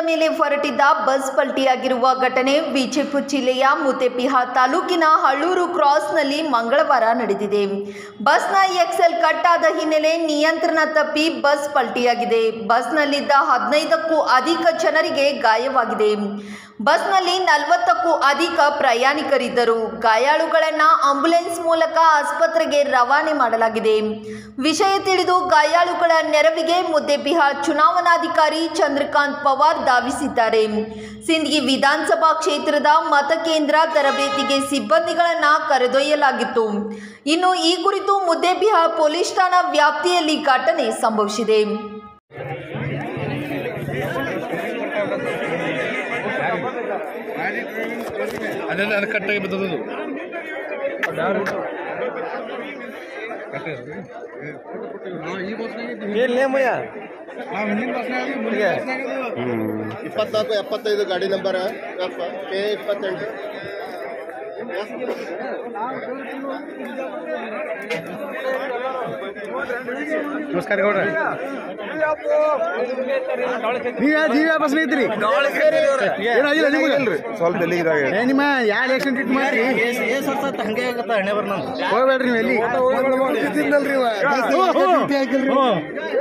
ಮೇಲೆ ಹೊರಟಿದ್ದ ಬಸ್ ಪಲ್ಟಿಯಾಗಿರುವ ಘಟನೆ ವಿಜಯಪುರ ಜಿಲ್ಲೆಯ ಮುತೆಪಿಹ ತಾಲೂಕಿನ ಹಳ್ಳೂರು ಕ್ರಾಸ್ನಲ್ಲಿ ಮಂಗಳವಾರ ನಡೆದಿದೆ ಬಸ್ನ ಎಕ್ಸೆಲ್ ಕಟ್ ಆದ ಹಿನ್ನೆಲೆ ನಿಯಂತ್ರಣ ತಪ್ಪಿ ಬಸ್ ಪಲ್ಟಿಯಾಗಿದೆ ಬಸ್ನಲ್ಲಿದ್ದ ಹದಿನೈದಕ್ಕೂ ಅಧಿಕ ಜನರಿಗೆ ಗಾಯವಾಗಿದೆ ಬಸ್ನಲ್ಲಿ ನಲವತ್ತಕ್ಕೂ ಅಧಿಕ ಪ್ರಯಾಣಿಕರಿದ್ದರು ಗಾಯಾಳುಗಳನ್ನ ಆಂಬ್ಯುಲೆನ್ಸ್ ಮೂಲಕ ಆಸ್ಪತ್ರೆಗೆ ರವಾನೆ ಮಾಡಲಾಗಿದೆ ವಿಷಯ ತಿಳಿದು ಗಾಯಾಳುಗಳ ನೆರವಿಗೆ ಮುದ್ದೆಬಿಹಾರ್ ಚುನಾವಣಾಧಿಕಾರಿ ಚಂದ್ರಕಾಂತ್ ಪವಾರ್ ಧಾವಿಸಿದ್ದಾರೆ ಸಿಂದಗಿ ವಿಧಾನಸಭಾ ಕ್ಷೇತ್ರದ ಮತಕೇಂದ್ರ ತರಬೇತಿಗೆ ಸಿಬ್ಬಂದಿಗಳನ್ನ ಕರೆದೊಯ್ಯಲಾಗಿತ್ತು ಇನ್ನು ಈ ಕುರಿತು ಮುದ್ದೆಬಿಹಾರ್ ಪೊಲೀಸ್ ಠಾಣಾ ವ್ಯಾಪ್ತಿಯಲ್ಲಿ ಘಟನೆ ಸಂಭವಿಸಿದೆ ಅದೆಲ್ಲ ಅದು ಕಟ್ಟಾಗಿ ಬಿದ್ದದು ಏನ್ಲೇಮಯ್ಯ ಇಪ್ಪತ್ನಾಲ್ಕು ಎಪ್ಪತ್ತೈದು ಗಾಡಿ ನಂಬರ್ ಎಫ್ ಕೆ ಇಪ್ಪತ್ತೆಂಟು ನಮಸ್ಕಾರ ಗೌಡ್ರ ನೀವ್ ಯಾವ ನೀವ್ ಯಾವ ಬಸ್ ಐತ್ರಿ ಏನಾಗಿಲ್ಲ ನಿಮಗೆ ಸ್ವಲ್ಪ ಎಲ್ಲಿಗಿದಾಗ ಏ ನಿಮ್ಮ ಯಾರು ಆಕ್ಸಿಡೆಂಟ್ ಇಟ್ ಮಾಡ್ರಿ ಹಂಗೆ ಆಗತ್ತ ಹಣೆ ಬರ್ ಹೋಗ್ಬೇಡ್ರಿ ನೀವು ಎಲ್ಲಿ ಹ್ಞೂ.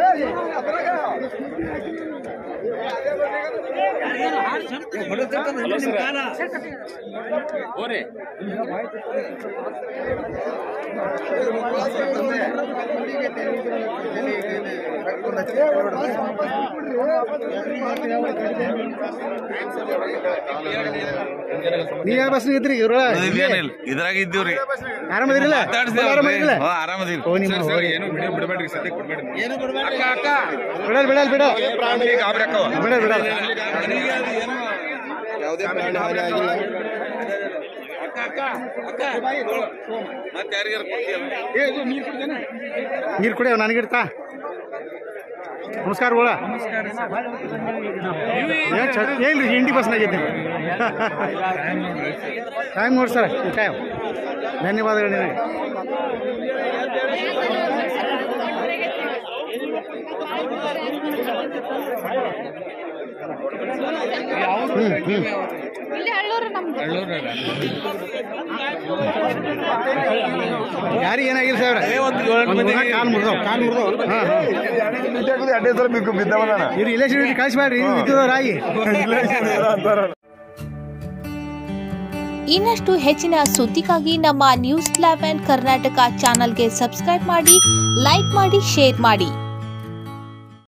ನೀವ್ ಯಾವ ಬಸ್ ಐತ್ರಿ ಇವ್ರ ಇದೇನಿಲ್ಲ ಇದ್ರಾಗ ಇದ್ದೀವ್ರಿ ಆರಾಮದಿರಲ್ಲ ಆರಾಮದಿರಲ್ಲ ಹಾ ಆರಾಮದಿರಿ ಓ ನಿಮ್ಮ ಹೋಗಿ ಏನು ವಿಡಿಯೋ ಬಿಡಬೇಡ್ರಿ ಸದ್ಯಕ್ಕೆ ಕೊಡ್ಬೇಡ್ರಿ ಬಿಡಲ್ ಬಿಡಲ್ ಬಿಡ ಬಿಡಲ್ ಬಿಡಲ್ ಯಾವುದೇ ಪ್ರಾಣಿ ಹಾನಿ ಆಗಿಲ್ಲ ಮತ್ತೆ ಯಾರಿಗಾರ ಕೊಡ್ತೀಯಲ್ಲ ನೀರು ಕುಡಿಯೋ ನನಗಿಡ್ತಾ ನಮಸ್ಕಾರ ಗೋಳ ಏನ್ ಚ- ಏನ್ರಿ ಹಿಂಡಿ ಬಸ್ನಾಗ ಇದ್ದೀನಿ ಟೈಮ್ ನೋಡಿ ಸರ್ ಟೈಮ್ ಧನ್ಯವಾದಗಳು ನಿಮಗೆ ಹ್ಮ್ ಹ್ಮ್ ಇಲ್ಲಿ ಹಳ್ಳೂರು ನಮ್ದು ಯಾರಿಗೆ ಏನಾಗಿಲ್ಲ ಸರ್ ಕಾಲ್ ಮುರಿದವ್ ಕಾಲ್ ಮುರಿದವ್ ಹಾಂ ಹಾಂ ಅಡ್ಡೆ ಸಲ ಬಿದ್ದು ಬಿದ್ದವನ ಇವ್ರು ಇಲೆಕ್ಷನ್ ಕಳಿಸ್ಬೇಡ್ರಿ ಇದ್ದವ್ರಾಗಿ ಇನ್ನಷ್ಟು ಹೆಚ್ಚಿನ ಸುದ್ದಿಗಾಗಿ ನಮ್ಮ ನ್ಯೂಸ್ ಲೆವೆನ್ ಕರ್ನಾಟಕ ಚಾನಲ್ಗೆ ಸಬ್ಸ್ಕ್ರೈಬ್ ಮಾಡಿ ಲೈಕ್ ಮಾಡಿ ಶೇರ್ ಮಾಡಿ